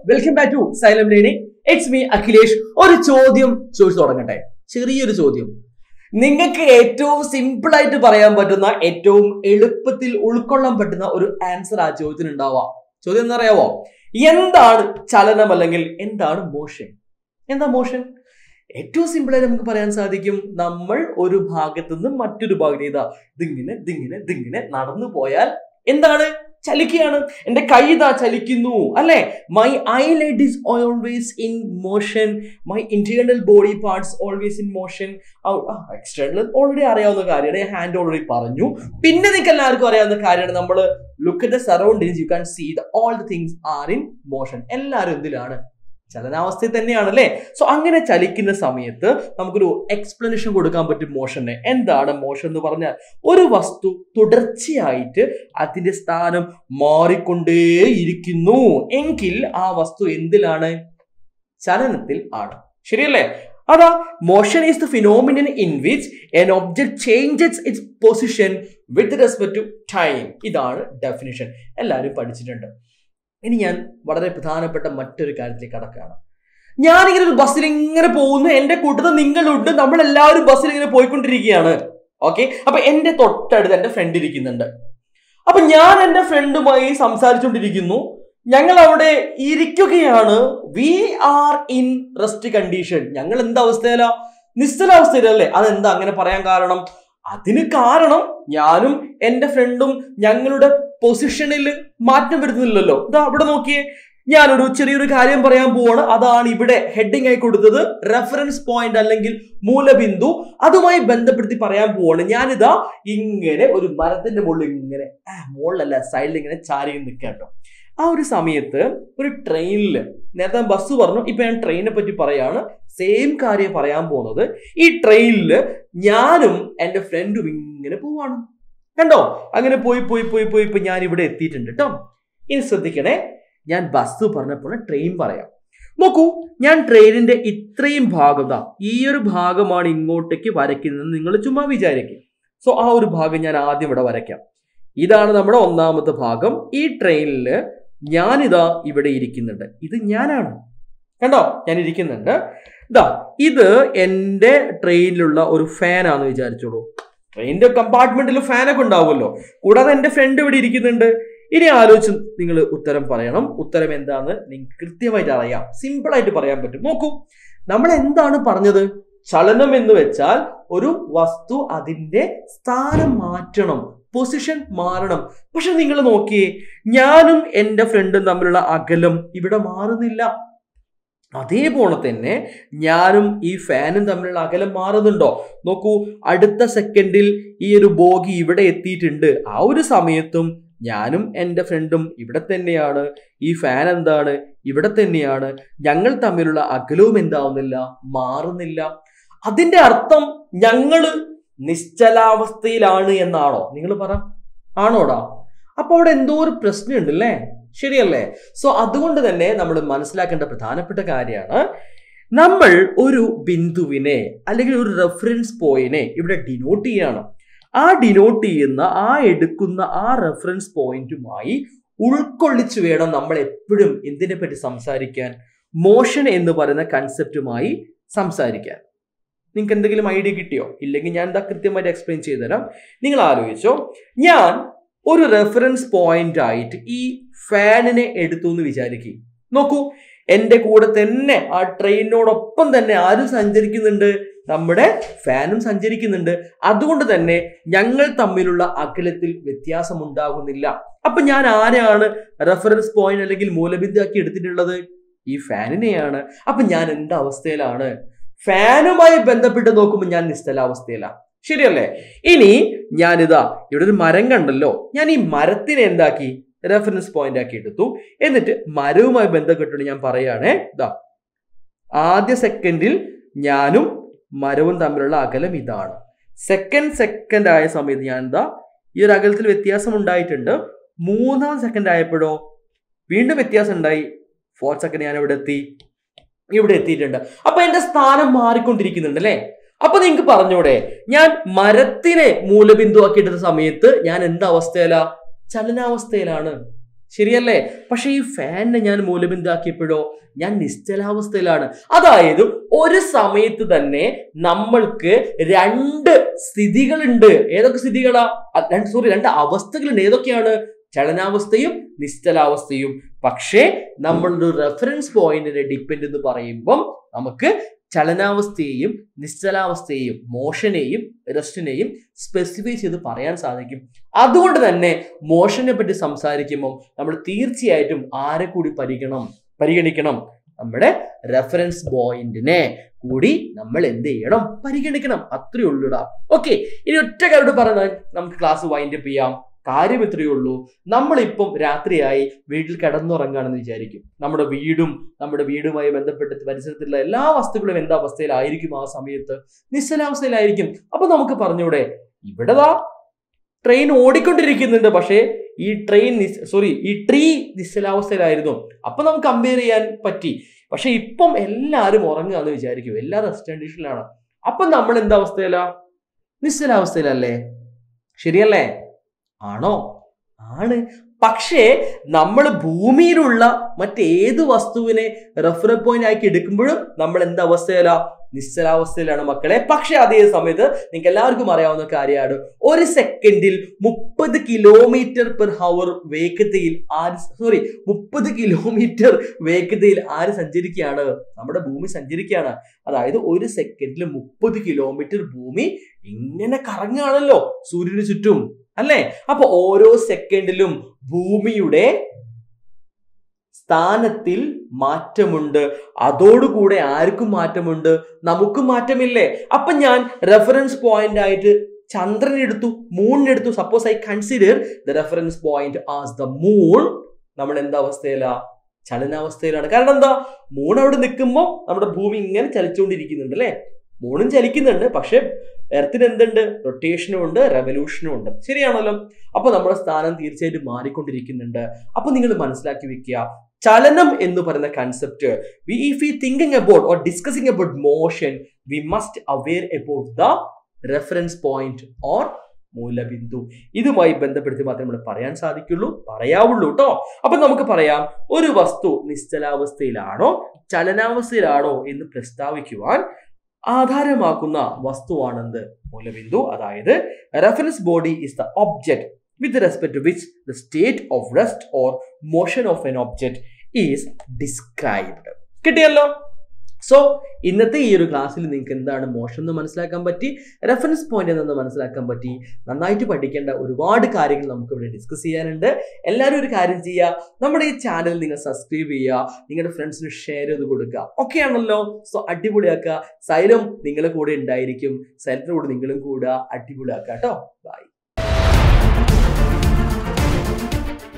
welcome back to Xylem learning it's me Akhilesh ഒരു ചോദ്യം ചോദിച്ചു തുടങ്ങട്ടെ ചെറിയൊരു ചോദ്യം നിങ്ങൾക്ക് ഏറ്റവും സിമ്പിൾ ആയിട്ട് പറയാൻ പറ്റുന്ന ഏറ്റവും എളുപ്പത്തിൽ ഉൾക്കൊള്ളാൻ പറ്റുന്ന ഒരു ആൻസർ ആ ചോദ്യത്തിന് ഉണ്ടാവാം ചോദ്യം എന്താ അറിയാവോ എന്താണ് ചലനം അല്ലെങ്കിൽ എന്താണ് മോഷൻ എന്താ മോഷൻ ഏറ്റവും സിമ്പിൾ ആയിട്ട് നമുക്ക് പറയാൻ സാധിക്കും നമ്മൾ ഒരു ഭാഗത്തു നിന്ന് മറ്റൊരു ഭാഗത്ത് ഇതാ ഇതിങ്ങനെ ഇതിങ്ങനെ ഇതിങ്ങനെ നടന്നു പോയാൽ എന്താണ് ചലിക്കുകയാണ് എന്റെ കൈ ഇതാ ചലിക്കുന്നു അല്ലെ my eye lid is always in motion my internal body parts always in motion external already അറിയാവുന്ന കാര്യമാണ് ഹാൻഡ് ഓൾറെഡി പറഞ്ഞു പിന്നെ നിങ്ങൾക്ക് എല്ലാവർക്കും അറിയാവുന്ന കാര്യമാണ് നമ്മൾ look at the surroundings you can see the all the things are in motion എല്ലാവരും എന്തിലാണ് ചലനാവസ്ഥയിൽ തന്നെയാണ് അല്ലേ സോ അങ്ങനെ ചലിക്കുന്ന സമയത്ത് നമുക്കൊരു എക്സ്പ്ലനേഷൻ കൊടുക്കാൻ പറ്റും മോഷന് എന്താണ് മോഷൻ എന്ന് പറഞ്ഞാൽ ഒരു വസ്തു തുടർച്ചയായിട്ട് അതിന്റെ സ്ഥാനം മാറിക്കൊണ്ടേയിരിക്കുന്നു എങ്കിൽ ആ വസ്തു എന്തിലാണ് ചലനത്തിൽ ആണ് ശരിയല്ലേ അതാ motion is the phenomenon in which an object changes its position with respect to time ഇതാണ് ഡെഫിനിഷൻ എല്ലാവരും പഠിച്ചിട്ടുണ്ട് ഇനി ഞാൻ വളരെ പ്രധാനപ്പെട്ട മറ്റൊരു കാര്യത്തിലേക്ക് കടക്കുകയാണ് ഞാനിങ്ങനെ ഒരു ബസ്സിൽ ഇങ്ങനെ പോകുന്നു എന്റെ കൂട്ടത്തിൽ നിങ്ങളുണ്ട് നമ്മൾ എല്ലാവരും ബസ്സിൽ ഇങ്ങനെ പോയിക്കൊണ്ടിരിക്കുകയാണ് ഓക്കെ അപ്പൊ എന്റെ തൊട്ടടുത്ത് എന്റെ ഫ്രണ്ട് ഇരിക്കുന്നുണ്ട് അപ്പൊ ഞാൻ എന്റെ ഫ്രണ്ടുമായി സംസാരിച്ചുകൊണ്ടിരിക്കുന്നു ഞങ്ങൾ അവിടെ ഇരിക്കുകയാണ് we are in rest condition ഞങ്ങൾ എന്താ അവസ്ഥയിലാ നിശ്ചലാവസ്ഥയിലല്ലേ അതെന്താ അങ്ങനെ പറയാൻ കാരണം അതിന് കാരണം ഞാനും എന്റെ ഫ്രണ്ടും ഞങ്ങളുടെ പൊസിഷനിൽ മാറ്റം വരുന്നില്ലല്ലോ ഇതാ ഇവിടെ നോക്കിയേ ഞാനൊരു ചെറിയൊരു കാര്യം പറയാൻ പോവാണ് അതാണ് ഇവിടെ ഹെഡിങ് ആയി കൊടുത്തത് റെഫറൻസ് പോയിന്റ് അല്ലെങ്കിൽ മൂലബിന്ദു അതുമായി ബന്ധപ്പെടുത്തി പറയാൻ പോവാണ് ഞാനിതാ ഇങ്ങനെ ഒരു മരത്തിന്റെ മുകളിൽ ഇങ്ങനെ ആ, മുകളിലല്ല സൈഡിൽ ഇങ്ങനെ ചാരി നിൽക്കാട്ടോ ആ ഒരു സമയത്ത് ഒരു ട്രെയിനിൽ നേരത്തെ ബസ് പറഞ്ഞു ഇപ്പൊ ഞാൻ ട്രെയിനെ പറ്റി പറയാണ് സെയിം കാര്യം പറയാൻ പോകുന്നത് ഈ ട്രെയിനിൽ ഞാനും എൻ്റെ ഫ്രണ്ടും ഇങ്ങനെ പോവാണ് കണ്ടോ അങ്ങനെ പോയി പോയി പോയി പോയി ഇപ്പൊ ഞാൻ ഇവിടെ എത്തിയിട്ടുണ്ട് കേട്ടോ ഇനി ശ്രദ്ധിക്കണേ ഞാൻ ബസ് പറഞ്ഞപ്പോൾ ട്രെയിൻ പറയാം നോക്കൂ ഞാൻ ട്രെയിനിന്റെ ഇത്രയും ഭാഗം ദാ ഈ ഒരു ഭാഗമാണ് ഇങ്ങോട്ടേക്ക് വരയ്ക്കുന്നത് നിങ്ങൾ ചുമ്മാ വിചാരിക്കും സോ ആ ഒരു ഭാഗം ഞാൻ ആദ്യം ഇവിടെ വരയ്ക്കാം ഇതാണ് നമ്മുടെ ഒന്നാമത്തെ ഭാഗം ഈ ട്രെയിനിൽ ഞാനിതാ ഇവിടെ ഇരിക്കുന്നുണ്ട് ഇത് ഞാനാണ് കണ്ടോ ഞാൻ ഇരിക്കുന്നുണ്ട് ഇതാ ഇത് എൻ്റെ ട്രെയിനിലുള്ള ഒരു ഫാനാന്ന് വിചാരിച്ചോളൂ ട്രെയിനിന്റെ കമ്പാർട്ട്മെന്റിൽ ഫാനൊക്കെ ഉണ്ടാവുമല്ലോ കൂടാതെ എൻ്റെ ഫ്രണ്ട് ഇവിടെ ഇരിക്കുന്നുണ്ട് ഇനി ആലോചിച്ച് നിങ്ങൾ ഉത്തരം പറയണം ഉത്തരം എന്താന്ന് നിങ്ങൾക്ക് കൃത്യമായിട്ട് അറിയാം സിമ്പിൾ ആയിട്ട് പറയാൻ പറ്റും നോക്കൂ നമ്മൾ എന്താണ് പറഞ്ഞത് ചലനം എന്ന് വെച്ചാൽ ഒരു വസ്തു അതിന്റെ സ്ഥാനം മാറ്റണം പൊസിഷൻ മാറണം പക്ഷെ നിങ്ങൾ നോക്കിയേ ഞാനും എൻ്റെ ഫ്രണ്ടും തമ്മിലുള്ള അകലം ഇവിടെ മാറുന്നില്ല അതേപോലെ തന്നെ ഞാനും ഈ ഫാനും തമ്മിലുള്ള അകലം മാറുന്നുണ്ടോ നോക്കൂ അടുത്ത സെക്കൻഡിൽ ഈ ഒരു ബോഗി ഇവിടെ എത്തിയിട്ടുണ്ട് ആ ഒരു സമയത്തും ഞാനും എൻ്റെ ഫ്രണ്ടും ഇവിടെ തന്നെയാണ് ഈ ഫാൻ എന്താണ് ഇവിടെ തന്നെയാണ് ഞങ്ങൾ തമ്മിലുള്ള അകലവും എന്താവുന്നില്ല മാറുന്നില്ല അതിന്റെ അർത്ഥം ഞങ്ങള് നിശ്ചലാവസ്ഥയിലാണ് എന്നാണോ നിങ്ങൾ പറ ആണോടാ അപ്പൊ അവിടെ എന്തോ ഒരു പ്രശ്നമുണ്ട് അല്ലേ ശരിയല്ലേ സോ അതുകൊണ്ട് തന്നെ നമ്മൾ മനസ്സിലാക്കേണ്ട പ്രധാനപ്പെട്ട കാര്യമാണ് നമ്മൾ ഒരു ബിന്ദുവിനെ അല്ലെങ്കിൽ ഒരു റെഫറൻസ് പോയിനെ ഇവിടെ ഡിനോട്ട് ചെയ്യണം ആ ഡിനോട്ട് ചെയ്യുന്ന ആ എടുക്കുന്ന ആ റെഫറൻസ് പോയിന്റുമായി ഉൾക്കൊള്ളിച്ചു വേണം നമ്മൾ എപ്പോഴും എന്തിനെ പറ്റി സംസാരിക്കാൻ മോഷൻ എന്ന് പറയുന്ന കൺസെപ്റ്റുമായി സംസാരിക്കാൻ നിങ്ങൾക്ക് എന്തെങ്കിലും ഐഡിയ കിട്ടിയോ ഇല്ലെങ്കിൽ ഞാൻ എന്താ കൃത്യമായിട്ട് എക്സ്പ്ലെയിൻ ചെയ്തു തരാം നിങ്ങൾ ആലോചിച്ചോ ഞാൻ ഒരു റെഫറൻസ് പോയിന്റ് ആയിട്ട് ഈ ഫാനിനെ എടുത്തു എന്ന് വിചാരിക്കും നോക്കൂ എൻ്റെ കൂടെ തന്നെ ആ ട്രെയിനിനോടൊപ്പം തന്നെ ആരും സഞ്ചരിക്കുന്നുണ്ട് നമ്മുടെ ഫാനും സഞ്ചരിക്കുന്നുണ്ട് അതുകൊണ്ട് തന്നെ ഞങ്ങൾ തമ്മിലുള്ള അകലത്തിൽ വ്യത്യാസം ഉണ്ടാകുന്നില്ല അപ്പൊ ഞാൻ ആരെയാണ് റെഫറൻസ് പോയിന്റ് അല്ലെങ്കിൽ മൂലബിന്ദുവാക്കി എടുത്തിട്ടുള്ളത് ഈ ഫാനിനെയാണ് അപ്പൊ ഞാൻ എന്ത് അവസ്ഥയിലാണ് ഫാനുമായി ബന്ധപ്പെട്ട് നോക്കുമ്പോൾ ഞാൻ നിശ്ചലാവസ്ഥയിലാണ് ശരിയല്ലേ ഇനി ഞാനിതാ ഇവിടെ ഒരു മരം കണ്ടല്ലോ ഞാൻ ഈ മരത്തിനെ എന്താക്കി റെഫറൻസ് പോയിന്റ് ആക്കി എടുത്തു എന്നിട്ട് മരവുമായി ബന്ധപ്പെട്ടിട്ട് ഞാൻ പറയുകയാണേ ഇതാ ആദ്യ സെക്കൻഡിൽ ഞാനും മരവും തമ്മിലുള്ള അകലം ഇതാണ് സെക്കൻഡ് സെക്കൻഡ് ആയ സമയത്ത് ഞാൻ എന്താ ഈ ഒരു അകലത്തിൽ വ്യത്യാസം ഉണ്ടായിട്ടുണ്ട് മൂന്നാം സെക്കൻഡ് ആയപ്പോഴോ വീണ്ടും വ്യത്യാസം ഉണ്ടായി ഫോർത്ത് സെക്കൻഡ് ഞാൻ ഇവിടെ എത്തി ഇവിടെ എത്തിയിട്ടുണ്ട് അപ്പൊ എന്റെ സ്ഥാനം മാറിക്കൊണ്ടിരിക്കുന്നുണ്ട് അല്ലേ അപ്പൊ നിങ്ങൾക്ക് പറഞ്ഞൂടെ ഞാൻ മരത്തിനെ മൂലബിന്ദു ആക്കിയിട്ട സമയത്ത് ഞാൻ എന്ത് അവസ്ഥയിലാ ചലനാവസ്ഥയിലാണ് ശരിയല്ലേ പക്ഷെ ഈ ഫാനിനെ ഞാൻ മൂലബിന്ദാക്കിയപ്പോഴോ ഞാൻ നിശ്ചലാവസ്ഥയിലാണ് അതായത് ഒരു സമയത്ത് തന്നെ നമ്മൾക്ക് രണ്ട് സ്ഥിതികളുണ്ട് ഏതൊക്കെ സ്ഥിതികളാ സോറി രണ്ട് അവസ്ഥകളുണ്ട് ഏതൊക്കെയാണ് ചലനാവസ്ഥയും നിശ്ചലാവസ്ഥയും പക്ഷേ നമ്മളുടെ റെഫറൻസ് പോയിന്റിനെ ഡിപ്പെൻഡ് എന്ന് പറയുമ്പം നമുക്ക് ചലനാവസ്ഥയെയും നിശ്ചലാവസ്ഥയെയും മോഷനെയും റെസ്റ്റിനെയും സ്പെസിഫൈ ചെയ്ത് പറയാൻ സാധിക്കും അതുകൊണ്ട് തന്നെ മോഷനെ പറ്റി സംസാരിക്കുമ്പോൾ നമ്മൾ തീർച്ചയായിട്ടും ആരെ കൂടി പരിഗണം പരിഗണിക്കണം നമ്മുടെ റെഫറൻസ് പോയിന്റിനെ കൂടി നമ്മൾ എന്ത് ചെയ്യണം പരിഗണിക്കണം അത്രേ ഉള്ളൂടാ ഓക്കെ ഇനി ഒറ്റ കാരോട് പറഞ്ഞാൽ നമുക്ക് ക്ലാസ് വൈൻഡപ്പ് ചെയ്യാം കാര്യം ഇത്രയേ ഉള്ളൂ നമ്മളിപ്പം രാത്രിയായി വീട്ടിൽ കിടന്നുറങ്ങുകയാണെന്ന് വിചാരിക്കും നമ്മുടെ വീടും നമ്മുടെ വീടുമായി ബന്ധപ്പെട്ട് പരിസരത്തുള്ള എല്ലാ വസ്തുക്കളും എന്താ അവസ്ഥയിലായിരിക്കും ആ സമയത്ത് നിശ്ചലാവസ്ഥയിലായിരിക്കും അപ്പൊ നമുക്ക് പറഞ്ഞൂടെ ഇവിടെതാ ട്രെയിൻ ഓടിക്കൊണ്ടിരിക്കുന്നുണ്ട് പക്ഷേ ഈ ട്രെയിൻ സോറി ഈ ട്രീ നിശ്ചലാവസ്ഥയിലായിരുന്നു അപ്പൊ നമുക്ക് കമ്പയർ ചെയ്യാൻ പറ്റി പക്ഷെ ഇപ്പം എല്ലാവരും ഉറങ്ങുകയെന്ന് വിചാരിക്കും എല്ലാ റെസ്റ്റ് കണ്ടീഷനിലാണ് അപ്പൊ നമ്മൾ എന്താ അവസ്ഥയിലാ നിശ്ചലാവസ്ഥയിലല്ലേ ശരിയല്ലേ ആണോ ആണ് പക്ഷേ നമ്മൾ ഭൂമിയിലുള്ള മറ്റേത് വസ്തുവിനെ റെഫർ പോയിന്റ് ആക്കി എടുക്കുമ്പോഴും നമ്മൾ എന്താ അവസ്ഥയിലാ നിശ്ചലാവസ്ഥയിലാണ് മക്കളെ പക്ഷെ അതേ സമയത്ത് നിങ്ങൾക്ക് എല്ലാവർക്കും അറിയാവുന്ന കാര്യമാണ് ഒരു സെക്കൻഡിൽ മുപ്പത് കിലോമീറ്റർ പെർ ഹവർ വേഗതയിൽ ആര് സോറി മുപ്പത് കിലോമീറ്റർ വേഗതയിൽ ആര് സഞ്ചരിക്കുകയാണ് നമ്മുടെ ഭൂമി സഞ്ചരിക്കുകയാണ് അതായത് ഒരു സെക്കൻഡിൽ മുപ്പത് കിലോമീറ്റർ ഭൂമി ഇങ്ങനെ കറങ്ങുകയാണല്ലോ സൂര്യന് ചുറ്റും അല്ലേ അപ്പൊ ഓരോ സെക്കൻഡിലും ഭൂമിയുടെ സ്ഥാനത്തിൽ മാറ്റമുണ്ട് അതോടുകൂടെ ആർക്കും മാറ്റമുണ്ട് നമുക്കും മാറ്റമില്ലേ അപ്പൊ ഞാൻ റെഫറൻസ് പോയിന്റ് ആയിട്ട് ചന്ദ്രൻ എടുത്തു മൂണിനെടുത്തു suppose I consider the reference point as the moon നമ്മൾ എന്താ അവസ്ഥയിലാ ചലനാവസ്ഥയിലാണ് കാരണം എന്താ മൂൺ അവിടെ നിൽക്കുമ്പോൾ നമ്മുടെ ഭൂമി ഇങ്ങനെ ചലിച്ചുകൊണ്ടിരിക്കുന്നുണ്ട് അല്ലേ മൂണും ചലിക്കുന്നുണ്ട് പക്ഷെ എർത്തിന് എന്തുണ്ട് റൊട്ടേഷനും ഉണ്ട് റെവല്യൂഷനും ഉണ്ട് ശരിയാണല്ലോ അപ്പൊ നമ്മുടെ സ്ഥാനം തീർച്ചയായിട്ടും മാറിക്കൊണ്ടിരിക്കുന്നുണ്ട് അപ്പൊ നിങ്ങൾ മനസ്സിലാക്കി വെക്കുക ചലനം എന്ന് പറയുന്ന concept we if you thinking about or discussing about motion we must aware about the reference point or മൂലബിന്ദു ഇതുമായി ബന്ധപ്പെടുത്തി മാത്രമേ നമ്മൾ പറയാൻ സാധിക്കുള്ളൂ പറയാവുള്ളൂ കേട്ടോ അപ്പൊ നമുക്ക് പറയാം ഒരു വസ്തു നിശ്ചലാവസ്ഥയിലാണോ ചലനാവസ്ഥയിലാണോ എന്ന് പ്രസ്താവിക്കുവാൻ ആധാരമാക്കുന്ന വസ്തുവാണെന്ത് മൂലബിന്ദു അതായത് reference body is the object with respect to which the state of rest or motion of an object is described കിട്ടിയല്ലോ സോ ഇന്നത്തെ ഈ ഒരു ക്ലാസ്സിൽ നിങ്ങൾക്ക് എന്താണ് മോഷൻ എന്ന് മനസ്സിലാക്കാൻ പറ്റി റെഫറൻസ് പോയിന്റ് എന്നത് മനസ്സിലാക്കാൻ പറ്റി നന്നായിട്ട് പഠിക്കേണ്ട ഒരുപാട് കാര്യങ്ങൾ നമുക്ക് ഇവിടെ ഡിസ്കസ് ചെയ്യാനുണ്ട് എല്ലാവരും ഒരു കാര്യം ചെയ്യുക നമ്മുടെ ഈ ചാനൽ നിങ്ങൾ സബ്സ്ക്രൈബ് ചെയ്യുക നിങ്ങളുടെ ഫ്രണ്ട്സിന് ഷെയർ ചെയ്ത് കൊടുക്കുക ഓക്കെ ആണല്ലോ സോ അടിപൊളിയാക്കുക സൈലം നിങ്ങളുടെ കൂടെ ഉണ്ടായിരിക്കും സൈലത്തിന്റെ കൂടെ നിങ്ങളും കൂടുക അടിപൊളിയാക്കുക കേട്ടോ ബൈ